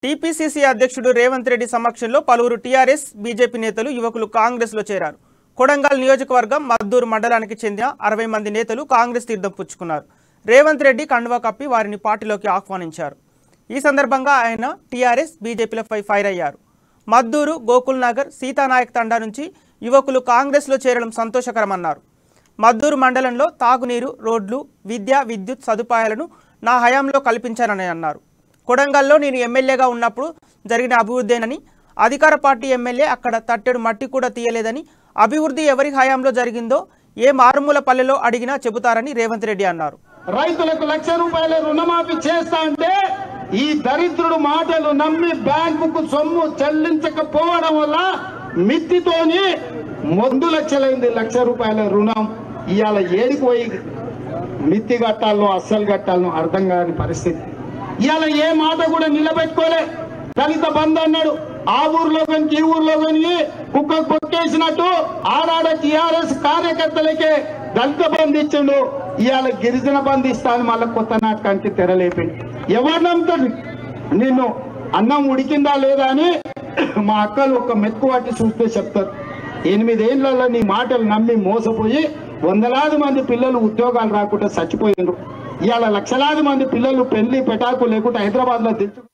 TPCC అధ్యక్షుడు రేవంత్ రెడ్డి సమక్షంలో పలువురు టీఆర్ఎస్ బీజేపీ నేతలు యువకులు కాంగ్రెస్లో చేరారు కొడంగల్ నియోజకవర్గం మద్దూరు మండలానికి చెందిన అరవై మంది నేతలు కాంగ్రెస్ తీర్థం పుచ్చుకున్నారు రేవంత్ రెడ్డి కండువా కప్పి వారిని పార్టీలోకి ఆహ్వానించారు ఈ సందర్భంగా ఆయన టీఆర్ఎస్ బీజేపీలపై ఫైర్ అయ్యారు మద్దూరు గోకుల్ నగర్ సీతానాయక్ తండా నుంచి యువకులు కాంగ్రెస్లో చేరడం సంతోషకరమన్నారు మద్దూరు మండలంలో తాగునీరు రోడ్లు విద్య విద్యుత్ సదుపాయాలను నా హయాంలో కల్పించానని అన్నారు కొడంగల్లో నేను ఎమ్మెల్యేగా ఉన్నప్పుడు జరిగిన అభివృద్ధేనని అధికార పార్టీ ఎమ్మెల్యే అక్కడ తట్టెడు మట్టి కూడా తీయలేదని అభివృద్ధి ఎవరి హయాంలో జరిగిందో ఏ మారుమూల పల్లెలో అడిగినా చెబుతారని రేవంత్ రెడ్డి అన్నారు రైతులకు లక్ష రూపాయల రుణమాఫీ చేస్తా అంటే ఈ దరిద్రుడు మాటలు నమ్మి బ్యాంకుకు సొమ్ము చెల్లించకపోవడం వల్ల మిత్తితోని మొందు లక్షలైంది లక్ష రూపాయల రుణం ఇవాళ ఏడికి పోయి మిత్తి కట్టాలో అస్సలు కట్టాలో అర్థం కాని పరిస్థితి ఇవాళ ఏ మాట కూడా నిలబెట్టుకోలే దళిత బంధు అన్నాడు ఆ ఊర్లో కానీ ఈ ఊర్లో కానీ కుక్క కొట్టేసినట్టు ఆడాడ టిఆర్ఎస్ కార్యకర్తలకే దళిత బంధు ఇచ్చిండు ఇవాళ గిరిజన బంధు ఇస్తాను మళ్ళీ కొత్త నాటకానికి తెరలేపిండు ఎవరు నమ్ముతాడు నిన్ను అన్నం ఉడికిందా లేదా అని మా అక్కలు ఒక మెతుకు పట్టి చూస్తే చెప్తారు ఎనిమిదేళ్లలో నీ మాటలు నమ్మి మోసపోయి వందలాది మంది పిల్లలు ఉద్యోగాలు రాకుండా చచ్చిపోయిండ్రు ఇవాళ లక్షలాది మంది పిల్లలు పెళ్లి పెటాకు లేకుండా హైదరాబాద్ లో